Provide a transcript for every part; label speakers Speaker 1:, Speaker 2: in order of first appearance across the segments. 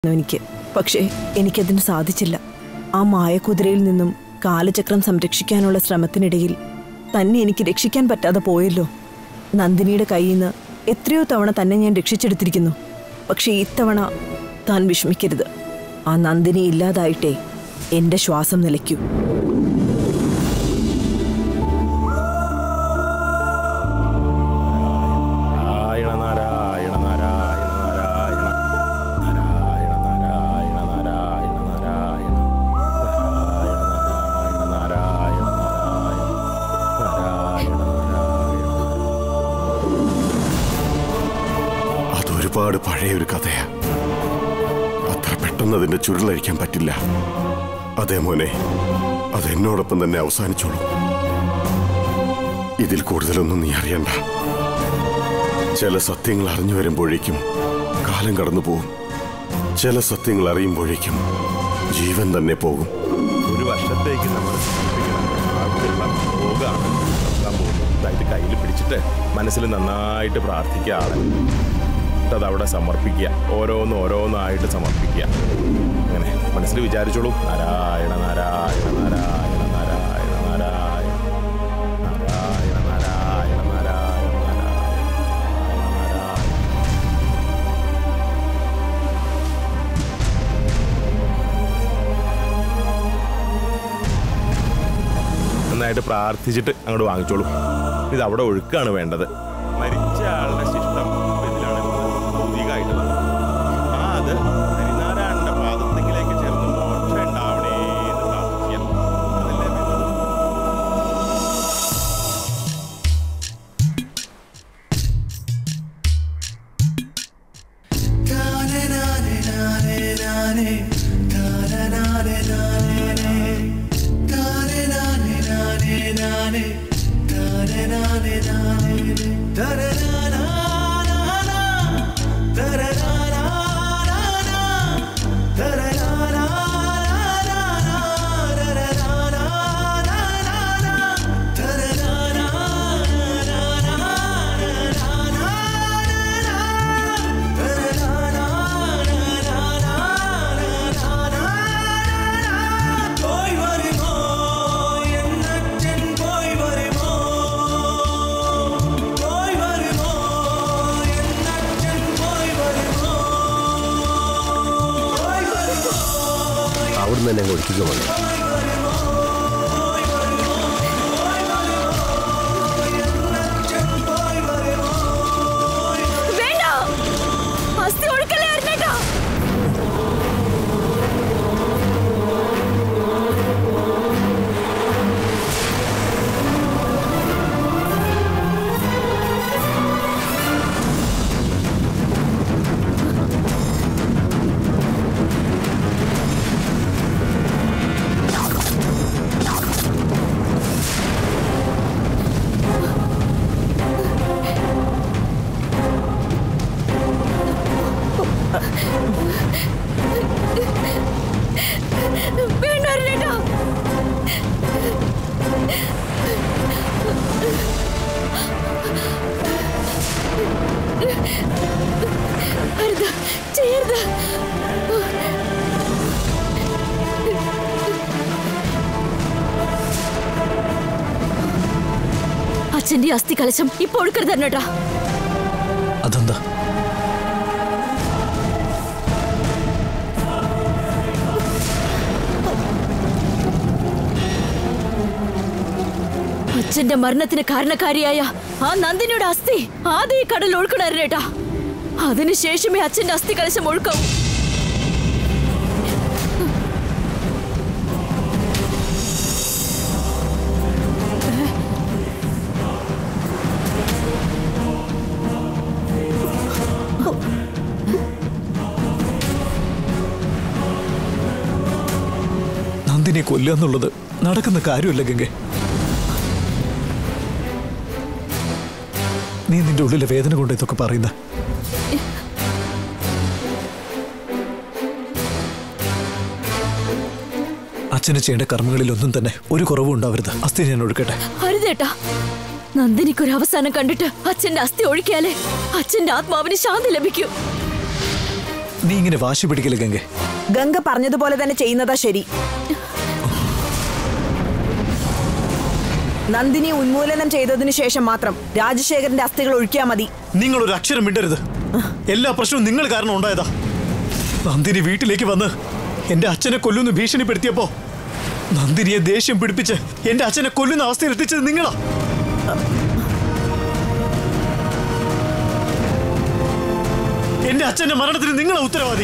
Speaker 1: എനിക്ക് പക്ഷേ എനിക്കതിന് സാധിച്ചില്ല ആ മായക്കുതിരയിൽ നിന്നും കാലചക്രം സംരക്ഷിക്കാനുള്ള ശ്രമത്തിനിടയിൽ തന്നെ എനിക്ക് രക്ഷിക്കാൻ പറ്റാതെ പോയല്ലോ നന്ദിനിയുടെ കയ്യിൽ നിന്ന് എത്രയോ തവണ തന്നെ ഞാൻ രക്ഷിച്ചെടുത്തിരിക്കുന്നു പക്ഷേ ഇത്തവണ താൻ വിഷമിക്കരുത് ആ നന്ദിനി ഇല്ലാതായിട്ടേ എന്റെ ശ്വാസം നിലയ്ക്കൂ
Speaker 2: നാരായണ നാരായണ നാരായണ നാരായണ നാരായണ നാരായണ നാരായണ നാരായണ നാരായണ നാരായണ നാരായണ നാരായണ
Speaker 3: അതൊരുപാട് പഴയ ഒരു കഥയാ അത്ര പെട്ടെന്ന് അതിന്റെ ചുരുളഴിക്കാൻ പറ്റില്ല അതേ മോനെ അത് എന്നോടൊപ്പം തന്നെ അവസാനിച്ചോളൂ ഇതിൽ കൂടുതലൊന്നും നീ അറിയണ്ട ചില സത്യങ്ങൾ അറിഞ്ഞു വരുമ്പോഴേക്കും കാലം കടന്നു പോകും ചില സത്യങ്ങൾ അറിയുമ്പോഴേക്കും ജീവൻ തന്നെ പോകും
Speaker 2: ഒരു വർഷത്തേക്ക് നമ്മൾ ആൾക്കുള്ള ഭോഗമാണ് നടത്താൻ പോകുന്നത് അതായത് കയ്യിൽ പിടിച്ചിട്ട് മനസ്സിൽ നന്നായിട്ട് പ്രാർത്ഥിക്കുക ആളെ എന്നിട്ട് അത് അവിടെ സമർപ്പിക്കുക ഓരോന്ന് ഓരോന്നായിട്ട് സമർപ്പിക്കുക അങ്ങനെ മനസ്സിൽ വിചാരിച്ചോളൂ നാരായണ നാരായണ നാരായണ നാരായണ നാരായണ നാരായണ നാരായണ നാരായണ നാരായണ നാരായണ നന്നായിട്ട് പ്രാർത്ഥിച്ചിട്ട് അങ്ങോട്ട് വാങ്ങിച്ചോളൂ ഇത് അവിടെ ഒഴുക്കാണ് വേണ്ടത് മരിച്ച ആളുടെ ശിഷ്ടം ഇതിലാണ് ഭൗതികമായിട്ടുള്ളത് ആ അത് ഹരിനാരായണന്റെ പാദത്തെങ്കിലേക്ക് ചേർന്ന് മോക്ഷം ഉണ്ടാവണേ എന്ന് പ്രാർത്ഥിക്കാം അതല്ലേ വേണ്ടത്
Speaker 4: പോയി വരുമോ എന്നറ്റൻ പോയി വരുമോ പോയി വരുമോ എന്നറ്റൻ പോയി വരുമോ പോയി വരുമോ
Speaker 3: അവിടുന്ന് തന്നെ അങ്ങ് ഒഴിക്കുക മോനെ
Speaker 5: വേണ്ട അസ്ഥി ഒഴുക്കല്ലേ അരുണേട്ടാ വേണ്ട അരുണേട്ടാ അരുത് ചെയ്യരുത് അച്ഛന്റെ അസ്ഥി കലശം ഇപ്പൊ ഒഴുക്കരുത് അരുണേട്ടാ
Speaker 6: അതെന്താ
Speaker 5: അച്ഛന്റെ മരണത്തിന് കാരണക്കാരിയായ ആ നന്ദിനിയുടെ അസ്ഥി ആദ്യം ഈ കടൽ ഒഴുക്കണേട്ടാ അതിനുശേഷമേ അച്ഛന്റെ അസ്ഥി കലശം ഒഴുക്കാവൂ
Speaker 6: നന്ദിനെ കൊല്ലുക എന്നുള്ളത് നടക്കുന്ന കാര്യമല്ല ഗംഗെ നീ നിന്റെ ഉള്ളിലെ വേദന കൊണ്ട് ഇതൊക്കെ പറയുന്ന അച്ഛന് ചെയ്യേണ്ട കർമ്മങ്ങളിൽ ഒന്നും തന്നെ ഒരു കുറവും ഉണ്ടാവരുത് അസ്ഥി ഞാൻ ഒഴുക്കട്ടെ
Speaker 5: ഹരിതേട്ടാ നന്ദിനിക്കൊരു അവസാനം കണ്ടിട്ട് അച്ഛന്റെ അസ്ഥി ഒഴിക്കാലേ അച്ഛന്റെ ആത്മാവിന് ശാന്തി ലഭിക്കൂ
Speaker 6: നീ ഇങ്ങനെ വാശി പിടിക്കല് ഗംഗെ
Speaker 1: ഗംഗ പറഞ്ഞതുപോലെ തന്നെ ചെയ്യുന്നതാ ശരി നന്ദിനി ഉന്മൂലനം ചെയ്തതിനു ശേഷം മാത്രം രാജശേഖരന്റെ അസ്ഥികൾ ഒഴിക്കാ മതി
Speaker 6: നിങ്ങൾ ഒരു അക്ഷരം മിണ്ടരുത് എല്ലാ പ്രശ്നവും നിങ്ങൾ കാരണം ഉണ്ടായതാ നന്ദിനി വീട്ടിലേക്ക് വന്ന് എന്റെ അച്ഛനെ കൊല്ലുന്ന ഭീഷണിപ്പെടുത്തിയപ്പോ നന്ദിനിയെ ദേഷ്യം പിടിപ്പിച്ച് എന്റെ അച്ഛനെ കൊല്ലുന്ന അവസ്ഥയിൽ എത്തിച്ചത് നിങ്ങളാ എന്റെ അച്ഛന്റെ മരണത്തിന് നിങ്ങളാ ഉത്തരവാദി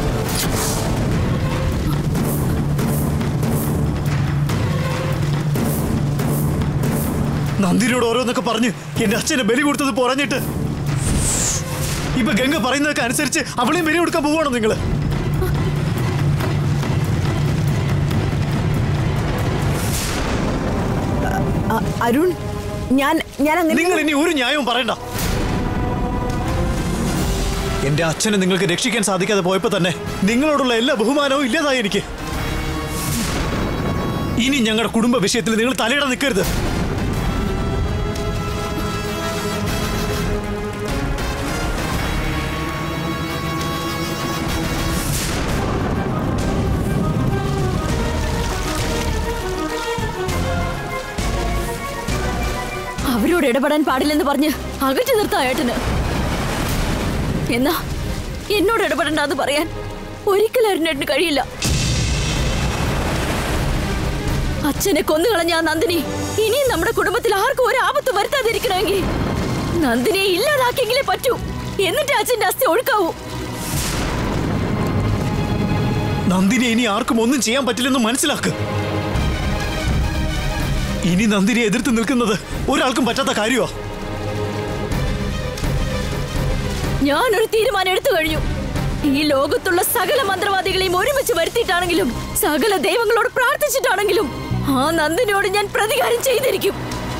Speaker 6: നന്ദിനിയോട് ഓരോന്നൊക്കെ പറഞ്ഞ് എന്റെ അച്ഛനെ ബലി കൊടുത്തത് പറഞ്ഞിട്ട് ഇപ്പൊ ഗംഗ പറയുന്നതൊക്കെ അനുസരിച്ച് അവളെയും ബലി കൊടുക്കാൻ പോവാണോ നിങ്ങള്
Speaker 1: അ- അരുൺ ഞാൻ ഞാൻ അങ്ങനെ
Speaker 6: നിങ്ങൾ ഇനി ഒരു ന്യായവും പറയണ്ട എന്റെ അച്ഛനെ നിങ്ങൾക്ക് രക്ഷിക്കാൻ സാധിക്കാതെ പോയപ്പോ തന്നെ നിങ്ങളോടുള്ള എല്ലാ ബഹുമാനവും ഇല്ലാതായി എനിക്ക് ഇനി ഞങ്ങളുടെ കുടുംബ വിഷയത്തിൽ നിങ്ങൾ തലയിടാൻ നിൽക്കരുത്
Speaker 5: അവരോട് ഇടപെടാൻ പാടില്ലെന്ന് പറഞ്ഞ് അകറ്റി നിർത്താം ഏട്ടന് എന്നാ എന്നോട് ഇടപെടണ്ടെന്ന് പറയാൻ ഒരിക്കലും അരുണേട്ടന് കഴിയില്ല അച്ഛനെ കൊന്നുകളഞ്ഞ ആ നന്ദിനി ഇനിയും നമ്മുടെ കുടുംബത്തിൽ ആർക്കും ഒരു ആപത്ത് വരുത്താതിരിക്കണമെങ്കിൽ നന്ദിനിയെ ഇല്ലാതാക്കിയെങ്കിലേ പറ്റൂ എന്നിട്ട് അച്ഛന്റെ അസ്ഥി ഒഴുക്കാവൂ
Speaker 6: നന്ദിനി ഇനി ആർക്കും ഒന്നും ചെയ്യാൻ പറ്റില്ലെന്ന് മനസ്സിലാക്ക് ഇനി നന്ദിനെ എതിർത്ത് നിൽക്കുന്നത് ഒരാൾക്കും പറ്റാത്ത കാര്യമാ
Speaker 5: ഞാനൊരു തീരുമാനം എടുത്തു കഴിഞ്ഞു ഈ ലോകത്തുള്ള സകല മന്ത്രവാദികളെയും ഒരുമിച്ച് വരുത്തിയിട്ടാണെങ്കിലും സകല ദൈവങ്ങളോട് പ്രാർത്ഥിച്ചിട്ടാണെങ്കിലും ആ നന്ദിനോട് ഞാൻ പ്രതികാരം ചെയ്തിരിക്കും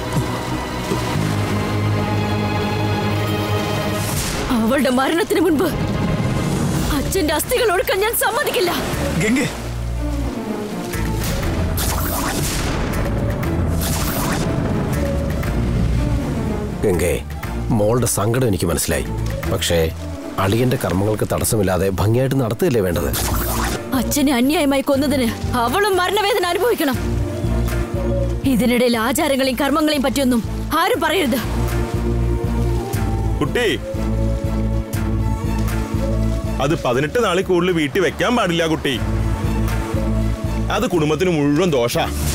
Speaker 5: അവളുടെ മരണത്തിന് മുൻപ് അച്ഛന്റെ അസ്ഥികൾ ഒടുക്കാൻ ഞാൻ സമ്മതിക്കില്ല
Speaker 6: ഗംഗെ
Speaker 7: ഗംഗേ മോളുടെ സങ്കടം എനിക്ക് മനസ്സിലായി പക്ഷേ അളിയന്റെ കർമ്മങ്ങൾക്ക് തടസ്സമില്ലാതെ ഭംഗിയായിട്ട് നടത്തുകയല്ലേ വേണ്ടത്
Speaker 5: അച്ഛനെ അന്യായമായി കൊന്നതിന് അവളും മരണവേദന അനുഭവിക്കണം ഇതിനിടയിൽ ആചാരങ്ങളെയും കർമ്മങ്ങളെയും പറ്റിയൊന്നും ആരും പറയരുത്
Speaker 2: കുട്ടി അത് പതിനെട്ട് നാളിൽ കൂടുതൽ വീട്ടിൽ വെക്കാൻ പാടില്ല കുട്ടി അത് കുടുംബത്തിന് മുഴുവൻ ദോഷ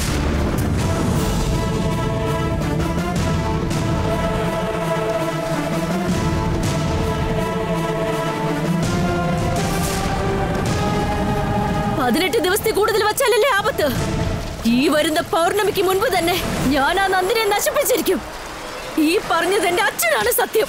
Speaker 5: പതിനെട്ട് ദിവസത്തെ കൂടുതൽ വച്ചാലല്ലേ ആപത്ത് ഈ വരുന്ന പൗർണമിക്ക് മുൻപ് തന്നെ ഞാൻ ആ നന്ദിനെ നശിപ്പിച്ചിരിക്കും ഈ പറഞ്ഞത് എന്റെ അച്ഛനാണ് സത്യം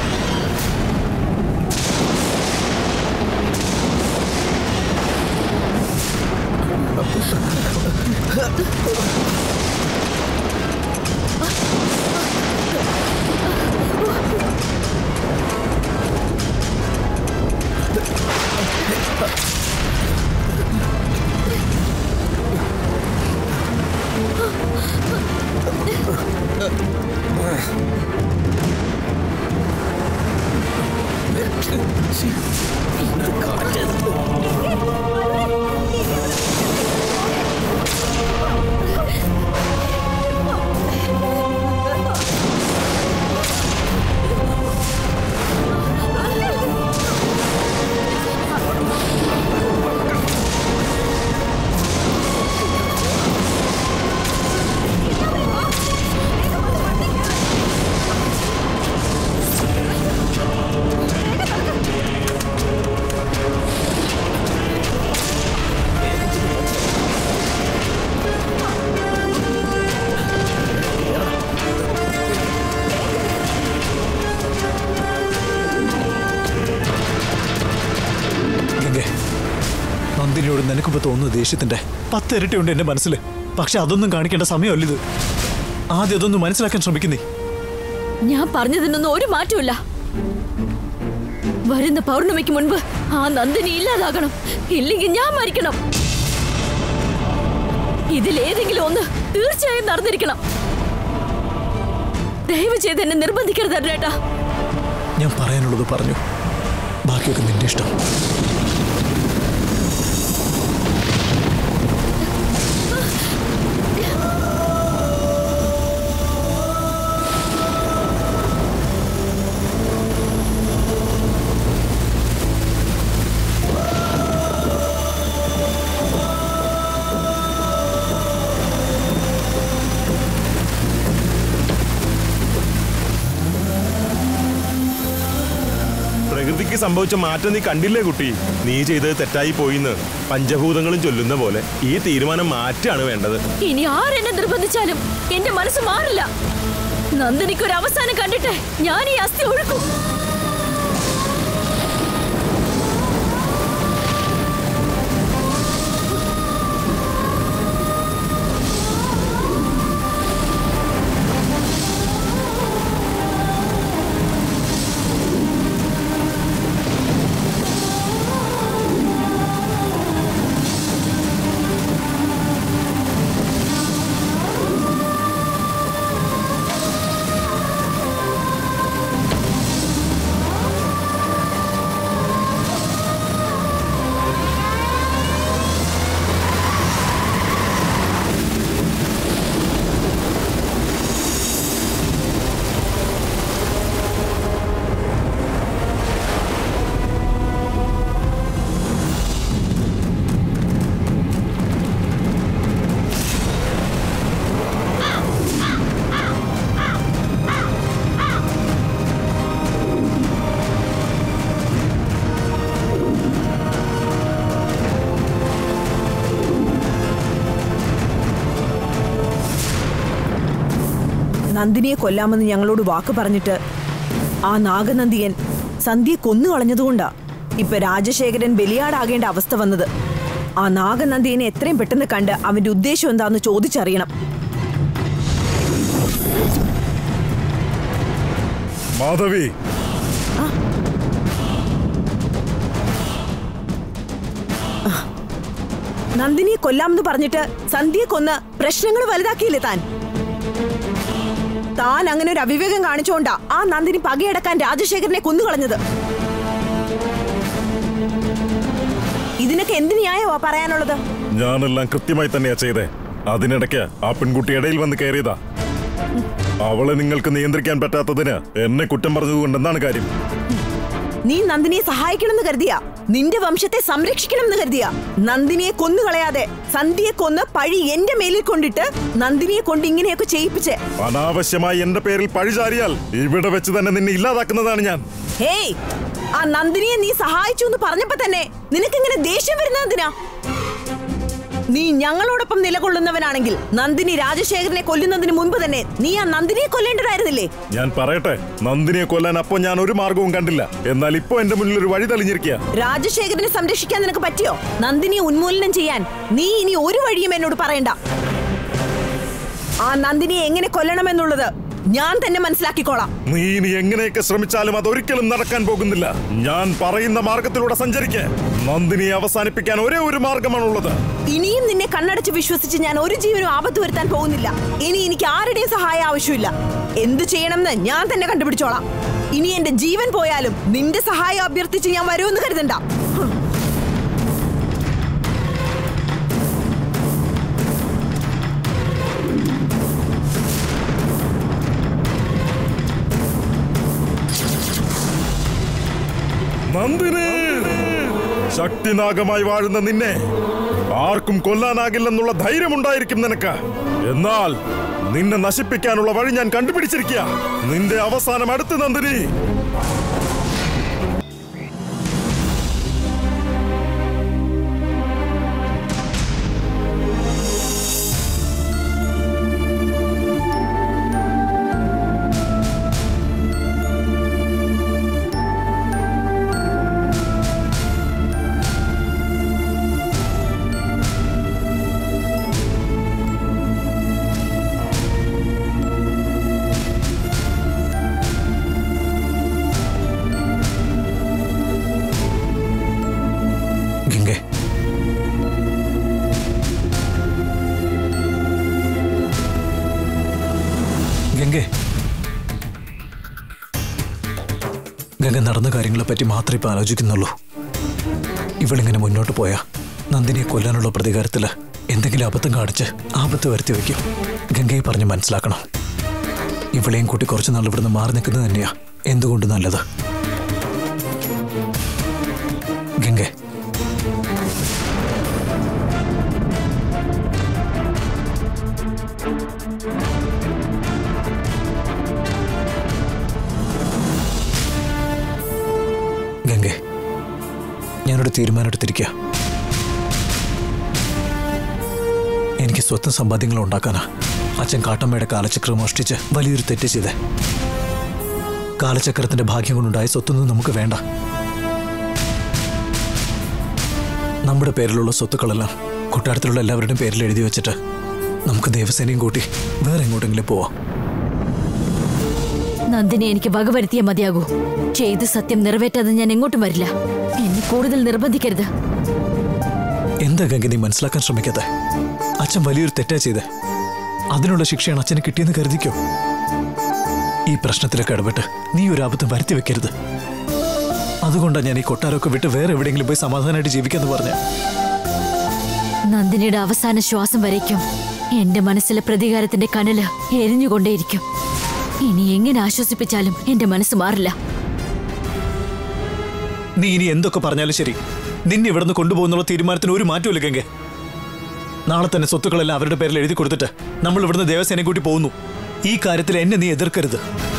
Speaker 6: ഗംഗെ നന്ദിനിയോട് നിനക്കിപ്പോ തോന്നുന്ന ദേഷ്യത്തിന്റെ പത്ത് ഇരട്ടിയുണ്ട് എന്റെ മനസ്സിൽ പക്ഷെ അതൊന്നും കാണിക്കേണ്ട സമയമല്ലിത് ആദ്യം അതൊന്ന് മനസ്സിലാക്കാൻ ശ്രമിക്കുന്നേ
Speaker 5: ഞാൻ പറഞ്ഞതിനൊന്നും ഒരു മാറ്റമില്ല വരുന്ന പൗർണമിക്ക് മുൻപ് ആ നന്ദിനി ഇല്ലാതാകണം ഇല്ലെങ്കിൽ ഞാൻ മരിക്കണം ഇതിലേതെങ്കിലും ഒന്ന് തീർച്ചയായും നടന്നിരിക്കണം ദയവ് ചെയ്ത് എന്നെ നിർബന്ധിക്കരുത് അരുണേട്ടാ
Speaker 6: ഞാൻ പറയാനുള്ളത് പറഞ്ഞു ബാക്കിയൊക്കെ നിന്റെ ഇഷ്ടം
Speaker 2: സംഭവിച്ച മാറ്റം നീ കണ്ടില്ലേ കുട്ടി നീ ചെയ്തത് തെറ്റായി പോയിന്ന് പഞ്ചഭൂതങ്ങളും ചൊല്ലുന്ന പോലെ ഈ തീരുമാനം മാറ്റാണ് വേണ്ടത്
Speaker 5: ഇനി ആരെന്നെ നിർബന്ധിച്ചാലും എന്റെ മനസ്സ് മാറില്ല നന്ദിനിക്ക് ഒരു അവസാനം കണ്ടിട്ട് ഞാൻ ഈ അസ്ഥി ഒഴുക്കും
Speaker 1: നന്ദിനിയെ കൊല്ലാമെന്ന് ഞങ്ങളോട് വാക്ക് പറഞ്ഞിട്ട് ആ നാഗനന്ദിയൻ സന്ധ്യയെ കൊന്നു കളഞ്ഞതുകൊണ്ടാ ഇപ്പൊ രാജശേഖരൻ ബലിയാടാകേണ്ട അവസ്ഥ വന്നത് ആ നാഗനന്ദിയനെ എത്രയും പെട്ടെന്ന് കണ്ട് അവന്റെ ഉദ്ദേശം എന്താന്ന് ചോദിച്ചറിയണം
Speaker 8: മാധവി
Speaker 1: നന്ദിനിയെ കൊല്ലാമെന്ന് പറഞ്ഞിട്ട് സന്ധ്യയെ കൊന്ന് പ്രശ്നങ്ങൾ വലുതാക്കിയില്ലേ താൻ താൻ അങ്ങനെ ഒരു അവിവേകം കാണിച്ചുകൊണ്ടാ ആ നന്ദിനി പകയടക്കാൻ രാജശേഖരനെ കൊന്നുകളഞ്ഞത് ഇതിനൊക്കെ എന്ത് ന്യായമാ പറയാനുള്ളത്
Speaker 8: ഞാനെല്ലാം കൃത്യമായി തന്നെയാ ചെയ്തേ അതിനിടയ്ക്ക് ആ പെൺകുട്ടി ഇടയിൽ വന്ന് കയറിയതാ അവളെ നിങ്ങൾക്ക് നിയന്ത്രിക്കാൻ പറ്റാത്തതിന് എന്നെ കുറ്റം പറഞ്ഞതുകൊണ്ട് എന്താണ് കാര്യം
Speaker 1: നീ നന്ദിനിയെ സഹായിക്കണമെന്ന് കരുതിയാ നിന്റെ വംശത്തെ സംരക്ഷിക്കണമെന്ന് കരുതിയാ നന്ദിനിയെ കൊന്നുകളയാതെ സന്ധ്യയെ കൊന്ന് പഴി എന്റെ മേലിൽ കൊണ്ടിട്ട് നന്ദിനിയെ കൊണ്ട് ഇങ്ങനെയൊക്കെ ചെയ്യിപ്പിച്ചേ
Speaker 8: അനാവശ്യമായി എന്റെ പേരിൽ പഴിചാരിയാൽ ഇവിടെ വെച്ച് തന്നെ നിന്നെ ഇല്ലാതാക്കുന്നതാണ് ഞാൻ
Speaker 1: ഹേയ് ആ നന്ദിനിയെ നീ സഹായിച്ചു എന്ന് പറഞ്ഞപ്പോ തന്നെ നിനക്കിങ്ങനെ ദേഷ്യം വരുന്നത് എന്തിനാ നീ ഞങ്ങളോടൊപ്പം നിലകൊള്ളുന്നവനാണെങ്കിൽ നന്ദിനി രാജശേഖരനെ കൊല്ലുന്നതിന് മുൻപ് തന്നെ നീ ആ നന്ദിനിയെ കൊല്ലേണ്ടതായിരുന്നില്ലേ
Speaker 8: ഞാൻ പറയട്ടെ നന്ദിനിയെ കൊല്ലാൻ അപ്പൊ ഞാൻ ഒരു മാർഗവും കണ്ടില്ല എന്നാൽ ഇപ്പൊ എന്റെ മുന്നിൽ ഒരു വഴി തെളിഞ്ഞിരിക്കുക
Speaker 1: രാജശേഖരനെ സംരക്ഷിക്കാൻ നിനക്ക് പറ്റിയോ നന്ദിനിയെ ഉന്മൂലനം ചെയ്യാൻ നീ ഇനി ഒരു വഴിയും എന്നോട് പറയണ്ട ആ നന്ദിനിയെ എങ്ങനെ കൊല്ലണമെന്നുള്ളത് ഞാൻ തന്നെ മനസ്സിലാക്കിക്കോളാം
Speaker 8: നീ ഇനി എങ്ങനെയൊക്കെ ശ്രമിച്ചാലും അതൊരിക്കലും നടക്കാൻ പോകുന്നില്ല ഞാൻ പറയുന്ന മാർഗത്തിലൂടെ സഞ്ചരിക്കേ നന്ദിനിയെ അവസാനിപ്പിക്കാൻ ഒരേ ഒരു മാർഗമാണുള്ളത്
Speaker 1: ഇനിയും നിന്നെ കണ്ണടച്ച് വിശ്വസിച്ച് ഞാൻ ഒരു ജീവനും ആപത്ത് വരുത്താൻ പോകുന്നില്ല ഇനി എനിക്ക് ആരുടെയും സഹായം ആവശ്യമില്ല എന്തു ചെയ്യണമെന്ന് ഞാൻ തന്നെ കണ്ടുപിടിച്ചോളാം ഇനി എന്റെ ജീവൻ പോയാലും നിന്റെ സഹായം അഭ്യർത്ഥിച്ച് ഞാൻ വരുമെന്ന് കരുതണ്ട ഹ്.
Speaker 8: നന്ദിനി ശക്തിനാഗമായി വാഴുന്ന നിന്നെ ആർക്കും കൊല്ലാനാകില്ലെന്നുള്ള ധൈര്യമുണ്ടായിരിക്കും നിനക്ക് എന്നാൽ നിന്നെ നശിപ്പിക്കാനുള്ള വഴി ഞാൻ കണ്ടുപിടിച്ചിരിക്കുക നിന്റെ അവസാനം അടുത്ത് നന്ദിനി
Speaker 6: ഗംഗെ ഗംഗെ ഗംഗ നടന്ന കാര്യങ്ങളെ പറ്റി മാത്രമേ ഇപ്പൊ ആലോചിക്കുന്നുള്ളൂ ഇവളിങ്ങനെ മുന്നോട്ട് പോയാ നന്ദിനിയെ കൊല്ലാനുള്ള പ്രതികാരത്തില് എന്തെങ്കിലും അബദ്ധം കാണിച്ച് ആപത്ത് വരുത്തി വെക്കും ഗംഗയെ പറഞ്ഞ് മനസ്സിലാക്കണം ഇവളെയും കൂട്ടി കുറച്ച് നാൾ ഇവിടുന്ന് മാറി നിൽക്കുന്നത് തന്നെയാ എന്തുകൊണ്ട് നല്ലത് ഗംഗെ ഗംഗെ തീരുമാനമെടുത്തിരിക്കുക എനിക്ക് സ്വത്തും സമ്പാദ്യങ്ങളും ഉണ്ടാക്കാനാ അച്ഛൻ കാട്ടമ്മയുടെ കാലചക്രം മോഷ്ടിച്ച് വലിയൊരു തെറ്റ് ചെയ്തേ കാലചക്രത്തിന്റെ ഭാഗ്യം കൊണ്ടുണ്ടായ സ്വത്തൊന്നും നമുക്ക് വേണ്ട നമ്മുടെ പേരിലുള്ള സ്വത്തുക്കളെല്ലാം കൊട്ടാരത്തിലുള്ള എല്ലാവരുടെയും പേരിൽ എഴുതി വെച്ചിട്ട് നമുക്ക് ദേവസേനയും കൂട്ടി വേറെ എങ്ങോട്ടെങ്കിലും പോവാം
Speaker 5: നന്ദിനെ എനിക്ക് വകവരുത്തിയേ മതിയാകൂ ചെയ്ത് സത്യം നിറവേറ്റാതെ ഞാൻ എങ്ങോട്ടും വരില്ല എന്നെ കൂടുതൽ നിർബന്ധിക്കരുത്
Speaker 6: എന്താ ഗംഗ നീ മനസ്സിലാക്കാൻ ശ്രമിക്കാതെ അച്ഛൻ വലിയൊരു തെറ്റാ ചെയ്തേ അതിനുള്ള ശിക്ഷയാണ് അച്ഛന് കിട്ടിയെന്ന് കരുതിക്കോ ഈ പ്രശ്നത്തിലൊക്കെ ഇടപെട്ട് നീ ഒരു അബദ്ധം വരുത്തി വെക്കരുത് അതുകൊണ്ടാണ് ഞാൻ ഈ കൊട്ടാരമൊക്കെ വിട്ട് വേറെ എവിടെയെങ്കിലും പോയി സമാധാനമായിട്ട് ജീവിക്കാന്ന് പറഞ്ഞ
Speaker 5: നന്ദിനിയുടെ അവസാന ശ്വാസം വരയ്ക്കും എന്റെ മനസ്സിലെ പ്രതികാരത്തിന്റെ കനല് എരിഞ്ഞുകൊണ്ടേയിരിക്കും ഇനി എങ്ങനെ ആശ്വസിപ്പിച്ചാലും എന്റെ മനസ്സ് മാറില്ല
Speaker 6: നീ ഇനി എന്തൊക്കെ പറഞ്ഞാലും ശരി നിന്നെ ഇവിടുന്ന് കൊണ്ടുപോകുന്നുള്ള തീരുമാനത്തിന് ഒരു മാറ്റമില്ല ഗംഗെ നാളെ തന്നെ സ്വത്തുക്കളെല്ലാം അവരുടെ പേരിൽ എഴുതി കൊടുത്തിട്ട് നമ്മൾ ഇവിടുന്ന് ദേവസേനയെ കൂട്ടി പോകുന്നു ഈ കാര്യത്തിൽ എന്നെ നീ എതിർക്കരുത്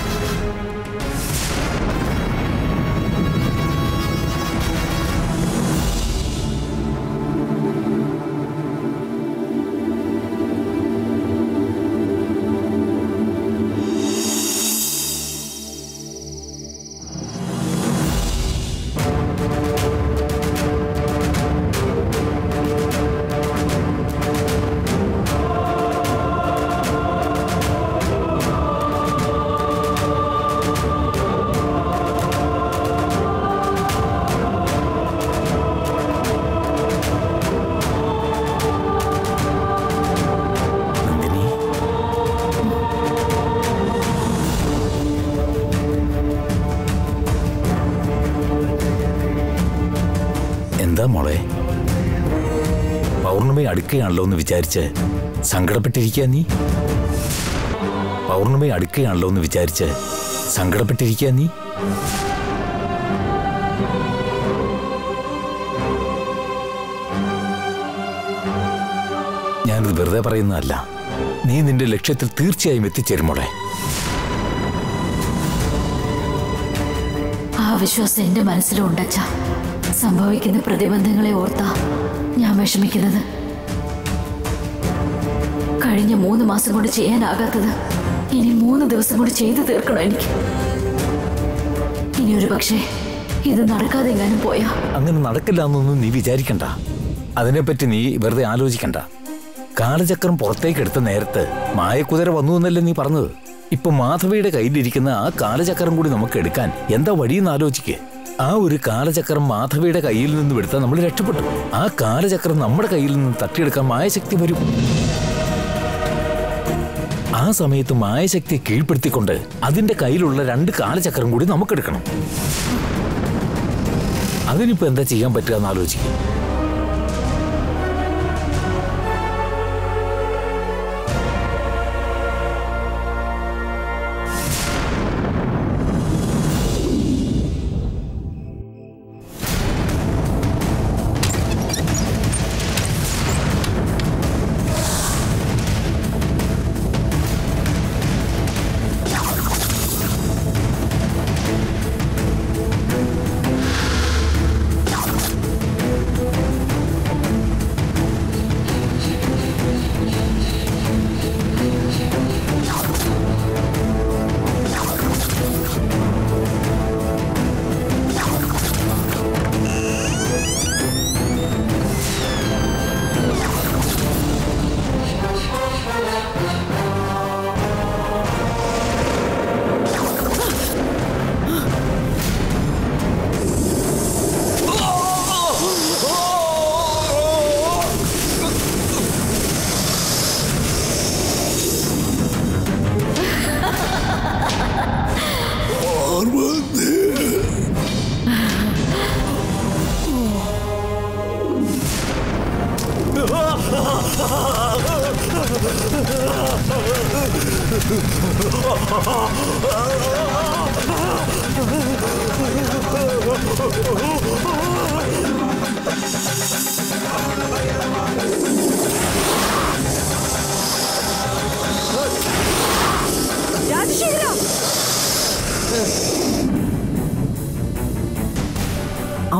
Speaker 9: നന്ദിനി എന്താ മോളെ പൗർണമി അടുക്കുകയാണല്ലോ എന്ന് വിചാരിച്ച് സങ്കടപ്പെട്ടിരിക്കുക നീ പൗർണമി അടുക്കുകയാണല്ലോ എന്ന് വിചാരിച്ച് സങ്കടപ്പെട്ടിരിക്കുക നീ ഞാനിത് വെറുതെ പറയുന്നതല്ല നീ നിന്റെ ലക്ഷ്യത്തിൽ തീർച്ചയായും എത്തിച്ചേരും മോളെ
Speaker 5: ആ വിശ്വാസം എന്റെ മനസ്സിലും ഉണ്ടച്ച സംഭവിക്കുന്ന പ്രതിബന്ധങ്ങളെ ഓർത്താ ഞാൻ വിഷമിക്കുന്നത് കഴിഞ്ഞ മൂന്ന് മാസം കൊണ്ട് ചെയ്യാനാകാത്തത് ഇനി മൂന്ന് ദിവസം കൊണ്ട് ചെയ്തു തീർക്കണം എനിക്ക് ഇനി ഒരു പക്ഷേ ഇത് നടക്കാതെ എങ്ങാനും പോയാ
Speaker 9: അങ്ങനെ നടക്കില്ല എന്നൊന്നും നീ വിചാരിക്കണ്ട അതിനെപ്പറ്റി നീ വെറുതെ ആലോചിക്കണ്ട കാലചക്രം പുറത്തേക്ക് എടുത്ത നേരത്ത് മായക്കുതിര വന്നു എന്നല്ലേ നീ പറഞ്ഞത് ഇപ്പൊ മാധവിയുടെ കയ്യിലിരിക്കുന്ന ആ കാലചക്രം കൂടി നമുക്ക് എടുക്കാൻ എന്താ വഴിയെന്ന് ആലോചിക്കേ ആ ഒരു കാലചക്രം മാധവിയുടെ കയ്യിൽ നിന്നും എടുത്താൽ നമ്മൾ രക്ഷപ്പെട്ടു ആ കാലചക്രം നമ്മുടെ കയ്യിൽ നിന്ന് തട്ടിയെടുക്കാൻ മായശക്തി വരും ആ സമയത്ത് മായശക്തിയെ കീഴ്പ്പെടുത്തിക്കൊണ്ട് അതിന്റെ കയ്യിലുള്ള രണ്ട് കാലചക്രം കൂടി നമുക്കെടുക്കണം അതിനിപ്പോ എന്താ ചെയ്യാൻ പറ്റുക എന്ന് ആലോചിക്കും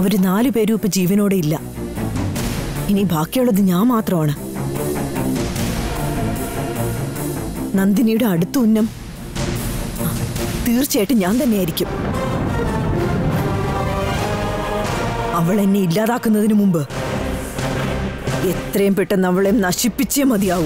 Speaker 1: അവര് നാലു പേരും ഇപ്പൊ ജീവനോടെ ഇല്ല ഇനി ബാക്കിയുള്ളത് ഞാൻ മാത്രമാണ് നന്ദിനിയുടെ അടുത്ത ഉന്നം തീർച്ചയായിട്ടും ഞാൻ തന്നെയായിരിക്കും അവൾ എന്നെ ഇല്ലാതാക്കുന്നതിന് മുമ്പ് എത്രയും പെട്ടെന്ന് അവളെ നശിപ്പിച്ചേ മതിയാവൂ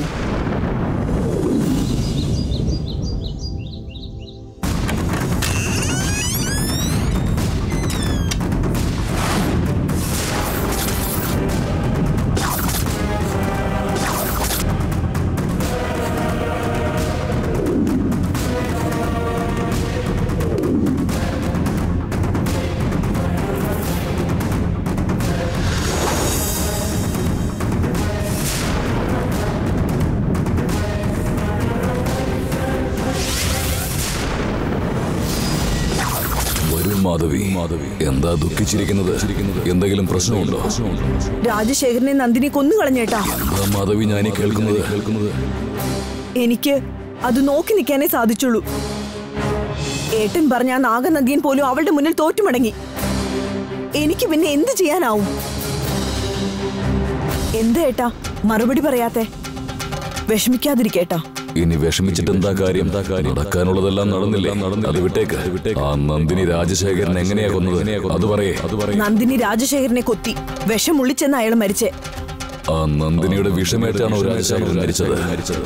Speaker 10: വരും മാധവി മാധവി എന്താ ദുഃഖിച്ചിരിക്കുന്നത് എന്തെങ്കിലും പ്രശ്നമുണ്ടോ
Speaker 1: രാജശേഖരനെ നന്ദിനി കൊന്നു കളഞ്ഞേട്ടാ
Speaker 10: എന്താ മാധവി ഞാൻ ഈ കേൾക്കുന്നത് കേൾക്കുന്നത്
Speaker 1: എനിക്ക് അത് നോക്കി നിൽക്കാനേ സാധിച്ചുള്ളൂ ഏട്ടൻ പറഞ്ഞ ആ നാഗനന്ദിയൻ പോലും അവളുടെ മുന്നിൽ തോറ്റുമടങ്ങി എനിക്ക് പിന്നെ എന്ത് ചെയ്യാനാവും എന്താ ഏട്ടാ മറുപടി പറയാത്തെ വിഷമിക്കാതിരിക്കേട്ടാ
Speaker 10: ഇനി വിഷമിച്ചിട്ട് എന്താ കാര്യം നടക്കാനുള്ളതെല്ലാം നടന്നില്ലേ അത് വിട്ടേക്ക് ആ നന്ദിനി രാജശേഖരൻ എങ്ങനെയാ കൊന്നത് അത് പറയേ അത് പറയേ
Speaker 1: നന്ദിനി രാജശേഖരനെ കൊത്തി വിഷം ഉള്ളിച്ചെന്ന് അയാൾ മരിച്ചേ
Speaker 10: ആ നന്ദിനിയുടെ വിഷമേറ്റാണോ രാജശേഖരൻ മരിച്ചത് മരിച്ചത്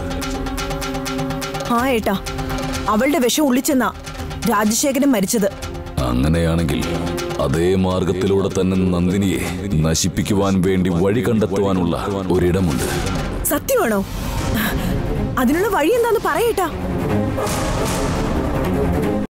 Speaker 1: ആ ഏട്ടാ അവളുടെ വിഷം ഉള്ളിച്ചെന്നാ രാജശേഖരൻ മരിച്ചത്
Speaker 10: അങ്ങനെയാണെങ്കിൽ അതേ മാർഗത്തിലൂടെ തന്നെ നന്ദിനിയെ നശിപ്പിക്കുവാൻ വേണ്ടി വഴി കണ്ടെത്തുവാനുള്ള ഒരിടമുണ്ട്
Speaker 1: സത്യമാണോ അതിനുള്ള വഴി എന്താന്ന് പറയേട്ടാ